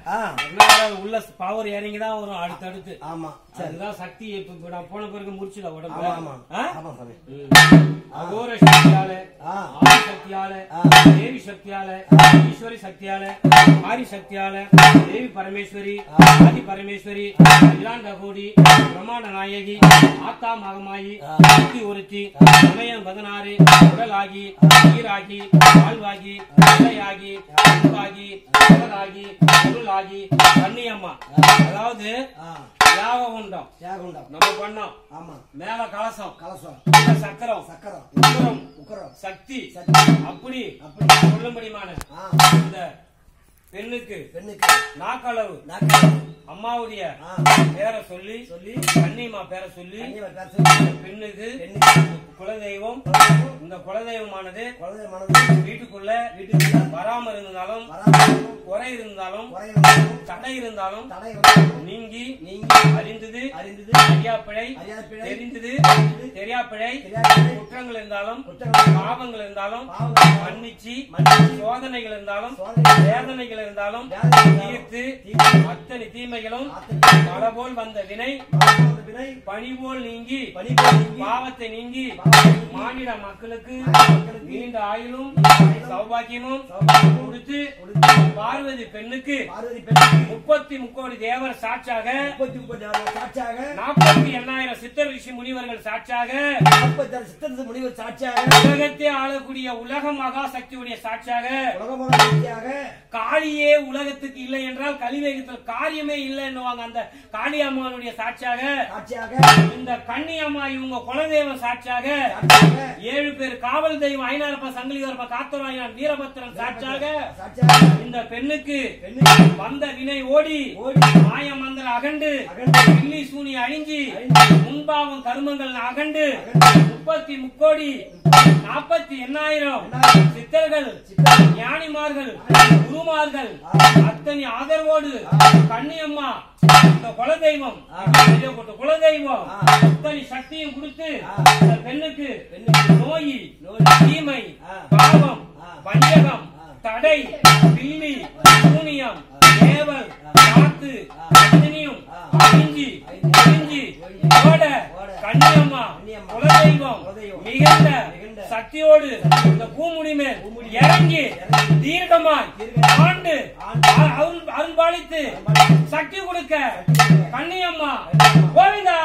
ஆ என்ன வராது, உள்ள பவர் இறங்கி தான் வரும் அடுத்தடுத்து ஆமா சரி அதுதான் சக்தி இப்ப இப்ப நான் போன பிறகு முடிச்சுல ஆமா உடம்பு ஆமா ஆ? ஆமா சாமி ம். அகோர சக்தியால ஆ ஆதி சக்தியால ஆ. தேவி சக்தியால ஈஸ்வரி சக்தியால ஆரி சக்தியால தேவி பரமேஸ்வரி ஆதி பரமேஸ்வரி அகிலாண்ட கோடி பிரம்மாண்ட நாயகி ஆத்தா மகமாயி சக்தி ஒருத்தி சமயம் பதினாறு உடலாகி உயிராகி வாழ்வாகி இலையாகி அன்பாகி உடலாகி பொருளாகி கன்னியம்மா அதாவது ஆ யாக உண்டம் தியாகுண்டம் நம்ம பண்ணோம் ஆமா மேல கலசம் கலசம் கீழே சக்கரம் சக்கரம் உக்கரம் உக்கரம் சக்தி சக்தி அப்படி அப்படி சொல்லும்படிமான ஆ இந்த பெண்ணுக்கு பெண்ணுக்கு நாக்களவு நாக்கு அம்மாவுடைய ஆ பேரை சொல்லி சொல்லி கன்னிமா பேரை சொல்லி கன்னியவர் பேர் சொல்லி இந்த பெண்ணுக்கு பெண்ணுக்கு குலதெய்வம் குழந்தையும் இந்த குலதெய்வமானது குழந்தை மனது வீட்டுக்குள்ள வீட்டுக்கு வராம இருந்தாலும் வராமலும் குறை இருந்தாலும் குறை வந்தாலும் தடை இருந்தாலும் தடை வந்தாலும் நீங்கி நீங்கி அறிந்தது அறிந்தது அறியாப்பிழை அறியாத பிழை தெரிந்தது தெரியாப்பிழை தெரியாத பிழை குற்றங்கள் இருந்தாலும் குற்றங்கள் பாவங்கள் இருந்தாலும் பாவங்கள் மன்னிச்சு மன்னிச்சு சோதனைகள் இருந்தாலும் சோதனை வேதனைகள் இருந்தாலும் வேதனைகள் தீர்த்து தீர்த்து அத்தனை தீமைகளும் ஆத்தனை மழை போல் வந்த வினை மாணவ வினை பனி போல் நீங்கி பணிபோல் நீங்கி பாவத்தை நீங்கி பாவத்தை நீங்கி மானிட மக்களுக்கு மக்களுக்கு நீண்ட ஆயுளும் ஆயுளும் சௌபாக்கியமும் சௌபாக்கியமும் கொடுத்து கொடுத்து பார்வதி பெண்ணுக்கு பார்வதி பெண்ணுக்கு முப்பத்தி முக்கோடி தேவர் சாட்சாக முப்பத்தி முப்பத்தி நாலு சாட்சியாக நாற்பத்தி எண்ணாயிரம் சித்தர் ரிஷி முனிவர்கள் சாட்சாக நாற்பத்தி ஆறு சித்தரசு முனிவர் சாட்சியாக உலகத்தை ஆளக்கூடிய உலக மகா சக்தியுடைய சாட்சாக உலகமாக சாட்சியாக காளியே உலகத்துக்கு இல்லை என்றால் கலிவேகத்தில் காரியமே இல்லை என்னவாங்க அந்த காளி அம்மானுடைய சாட்சியாக சாட்சியாக இந்த கன்னி அம்மா இவங்க குலதெய்வம் சாட்சியாக சாட்சியாக ஏழு பேர் காவல் தெய்வம் ஐநாரப்ப சங்கிலிகரப்ப காத்தராயன் வீரபத்திரன் சாட்சியாக சாட்சியாக இந்த பெண்ணுக்கு பெண்ணுக்கு வந்த வினை ஓடி ஓடி மாய மந்திர அகண்டு அகண்டு பில்லி சூனி அழிஞ்சி அழிஞ்சு முன்பாவம் கருமங்கள் அகண்டு அகண்டு முப்பத்தி முக்கோடி நாற்பத்தி எண்ணாயிரம் எண்ணாயிரம் சித்தர்கள் சித்தர் ஞானிமார்கள் குருமார்கள் அத்தனை ஆதரவோடு கன்னியம்மா இந்த குலதெய்வம் இதே போட்ட குலதெய்வம் ஆ. அத்தனை சக்தியும் கொடுத்து ஆ. இந்த பெண்ணுக்கு பெண்ணுக்கு நோய் நோய், தீமை ஆ. பாவம் ஆ. பஞ்சகம் ஆ. தடை பில்லி சூனியம் ஏவல் காத்து அத்தனையும் ஆ. அழிஞ்சி அழிஞ்சு, அழிஞ்சி ஒழிஞ்சு, ஓட ஓட, கன்னியம்மா கன்னியம்மா, குலதெய்வம் குலதெய்வம், மிகுந்த மிகுந்த சக்தியோடு இந்த பூமுடி மேல் பூமுடி இறங்கி இறங்கி, தீர்க்கமாய் தீர்க்கமாய், ஆண்டு ஆண்டு, அருள் அருள்பாலித்து அருள்பாலித்து, சக்தி கொடுக்க கொடுக்க, கன்னியம்மா கன்னியம்மா, கோவிந்தா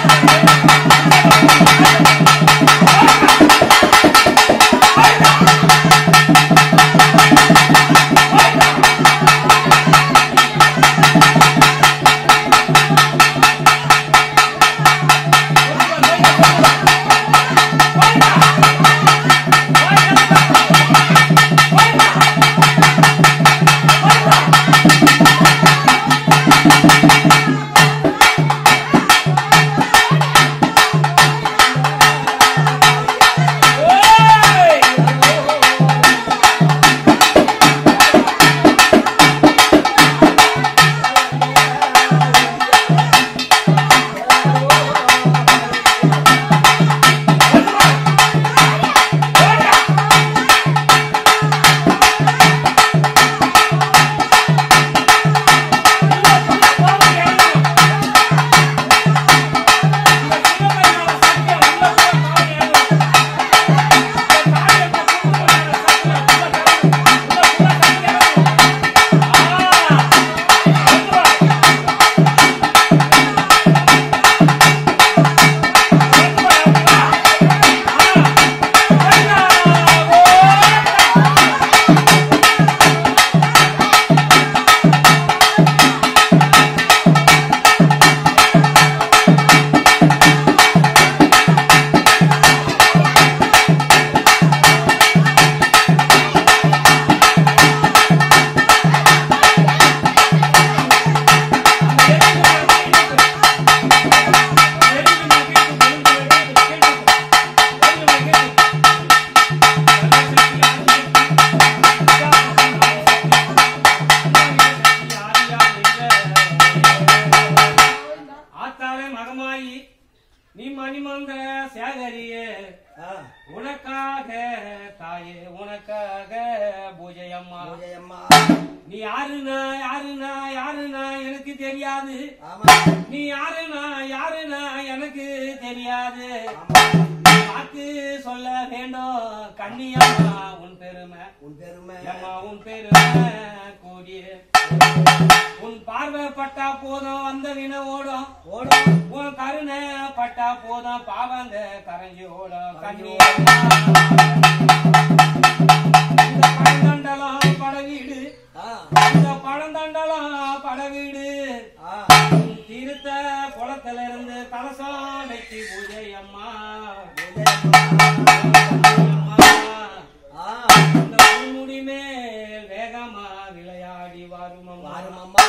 Thank மகமாயி நீ மணிமந்திர சேகரியே ஆ, உனக்காக தாயே உனக்காக பூஜை அம்மா பூஜையம்மா. நீ யாருனா யாருனா யாருனா எனக்கு தெரியாது ஆமா, நீ யாருனா யாருனா எனக்கு தெரியாது ஆமா. பார்த்து சொல்ல வேண்டும் கண்ணியம்மா உன் பெருமை உன் பெருமை அம்மா உன் பெருமை கூடிய உன் பார்வை பட்டா போதும் அந்த வின ஓடும் ஓடும் உன் கருணை பட்டா போதும் பாவங்க கரைஞ்சு ஓடும் கரைஞ்சு கண்ணி இந்த பழந்தண்டலம் படவீடு ஆ, இந்த பழந்தண்டலம் படவீடு ஆ, திருத்த குளத்துல இருந்து கலசம் வெட்டி பூஜை அம்மா பூஜையம்மா. அம்மா ஆ, இந்த முடி மேல் வேகமா விளையாடி வரும் அம்மா வாரும் அம்மா.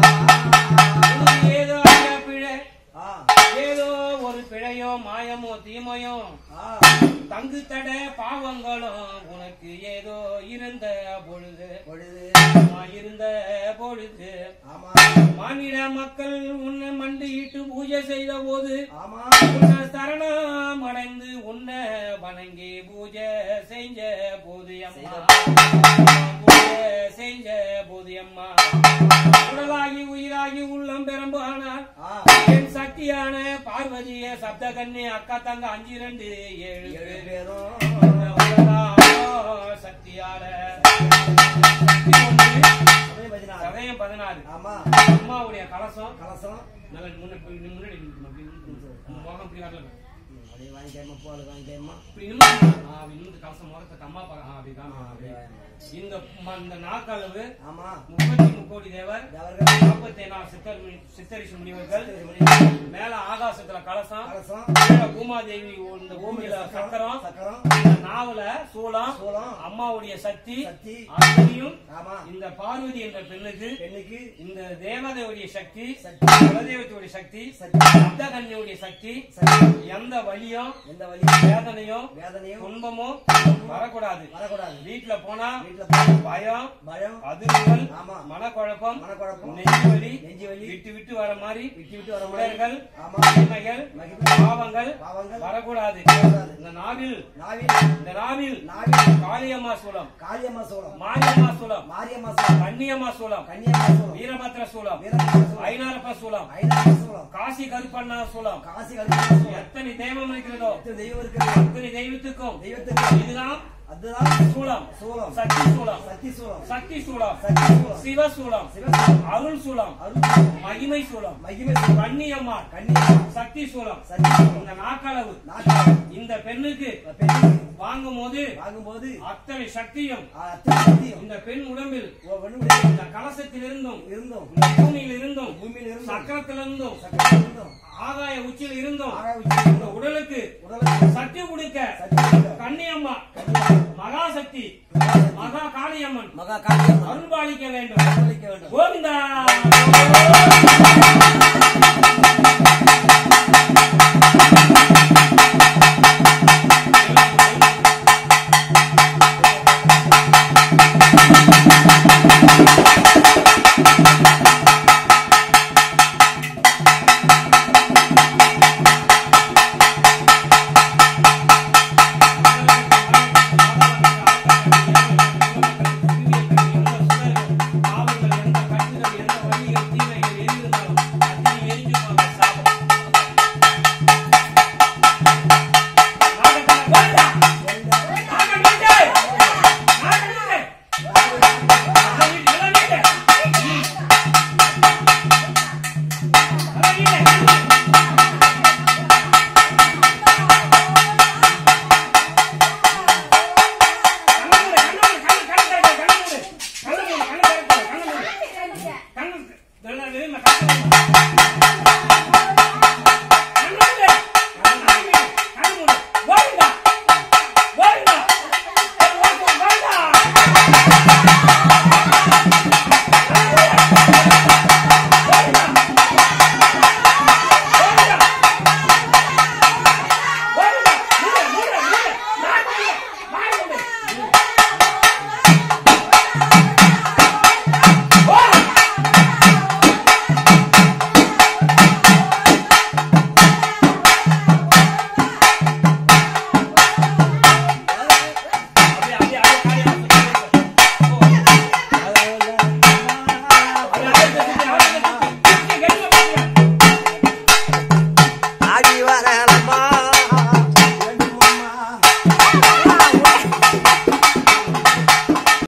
உனக்கு ஏதோ ஐயா பிழை ஆ, ஏதோ ஒரு பிழையோ மாயமோ தீமையோ ஆ, தங்கு தட பாவங்களும் உனக்கு ஏதோ இருந்த பொழுது பொழுது. அம்மா இருந்த பொழுது ஆமா, மானிட மக்கள் உன்னை மண்டியிட்டு பூஜை செய்த போது ஆமா. உன்னை சரணம் அடைந்து உன்னை வணங்கி பூஜை செஞ்ச போது அம்மா பூஜை செஞ்ச போது அம்மா உடலாகி உயிராகி உள்ளம் பெரும்பானார் ஆ, என் சக்தியான பார்வதிய சப்த கண்ணி அக்கா தங்க அஞ்சு ரெண்டு ஏழு ஏழு பேரு. பேரும் இந்த உலகம் சக்தியால சக்தி ஒன்று, சமயம் பதினாறு. சதயம் பதினாறு ஆமா, அம்மாவுடைய கலசம் கலசம் நல்ல முன்ன போய் நின்னு முன்னாடி நிக்கணும், அப்படி நின்னு உங்க முகம் இப்படி காட்டல ம், அப்படியே வாங்கிக்கேம்மா, போல வாங்கிக்கேம்மா. இப்படி நின்னு ஆ, அப்படி நின்னு கலசம் முகத்துக்கு அம்மா பாக்க ஆ, அப்படி ஆ, காமி அப்படியே வாங்கிக்கேம்மா. இந்த ம- இந்த நாக்களவு ஆமா, முப்பத்தி முக்கோடி தேவர் தேவர்கள், நாற்பத்தி ஏழாம் சித்தர் முனி- சித்தரிஷி முனிவர்கள் மேல ஆகாசத்துல கலசம் கலசம், கீழ பூமாதேவி இந்த பூமியில சக்கரம் சக்கரம், இந்த நாவல சூலம் சூலம், அம்மாவுடைய சக்தி சக்தி. அத்தனையும் ஆமா, இந்த பார்வதி என்ற பெண்ணுக்கு பெண்ணுக்கு இந்த தேவதையுடைய சக்தி சக்தி. குலதெய்வத்துடைய சக்தி சக்தி. சப்தகன்யுடைய சக்தி சக்தி. எந்த வலியும் எந்த வழியும் வேதனையும் வேதனையும் துன்பமும் வரக்கூடாது வரக்கூடாது வீட்டுல போனா வீட்டுல போய் பயம் பயம் அதிர்வுகள் ஆமா. மனக்குழப்பம் மனக்குழப்பம் நெஞ்சு வலி நெஞ்சு வலி விட்டு விட்டு வர மாதிரி விட்டு விட்டு வர மாதிரி சுடர்கள் ஆமா தீமைகள் மகிமை, பாவங்கள் பாவங்கள் வரக்கூடாது வரக்கூடாது. இந்த நாவில் நாவில் இந்த நாவில் நாவில் காளியம்மா சூலம் காளியம்மா சோளம் மாரியம்மா சூலம் மாரியம்மா சோளம் கன்னியம்மா சூலம் கன்னியம்மா சோளம் வீரபத்ர சூலம் வீரபத்ர சோளம் ஐநாரப்ப சூலம் ஐநாமா சோளம் காசி கருப்பண்ணா சூலம் காசி கல்பனா சோளம் எத்தனை தெய்வம் இருக்கிறதோ எத்தனை தெய்வம் இருக்கிறது அத்தனை தெய்வத்துக்கும் தெய்வத்துக்கு இதுதான் அதுதான் சூலம் சோளம் சக்தி சூலம் சக்தி சோளம் சக்தி சூலம் சக்தி சோளம் சிவ சூலம் சிவசோளம் அருள் சூலம் அருள் சோளம் மகிமை சூலம் மகிமை சோளம் கன்னியம்மா கன்னியம்மா சக்தி சூலம் சக்தி சோளம் இந்த நாக்களவு நாட்டாளம் இந்த பெண்ணுக்கு பெண்ணுக்கு வாங்கும் போது வாங்கும்போது அத்தனை சக்தியும் அத்தனை சக்தியும் இந்த பெண் உடம்பில் ஒன்றுடைய இந்த கலசத்தில் இருந்தும் இருந்தும் இந்த பூமியில் இருந்தும் பூமியில் இருந்தும் சக்கரத்திலிருந்தும் சக்கரம் இருந்தும் ஆகாய உச்சியில் இருந்தும் ஆகாய இந்த உச்சியில் உடலுக்கு உடலுக்கு சக்தி கொடுக்க சக்தி கொடுக்க கன்னியம்மா மகாசக்தி மகா காளியம்மன் மகா காளியம்மா அருள்பாலிக்க வேண்டும் அருள்பாலிக்க வேண்டும் கோவிந்தா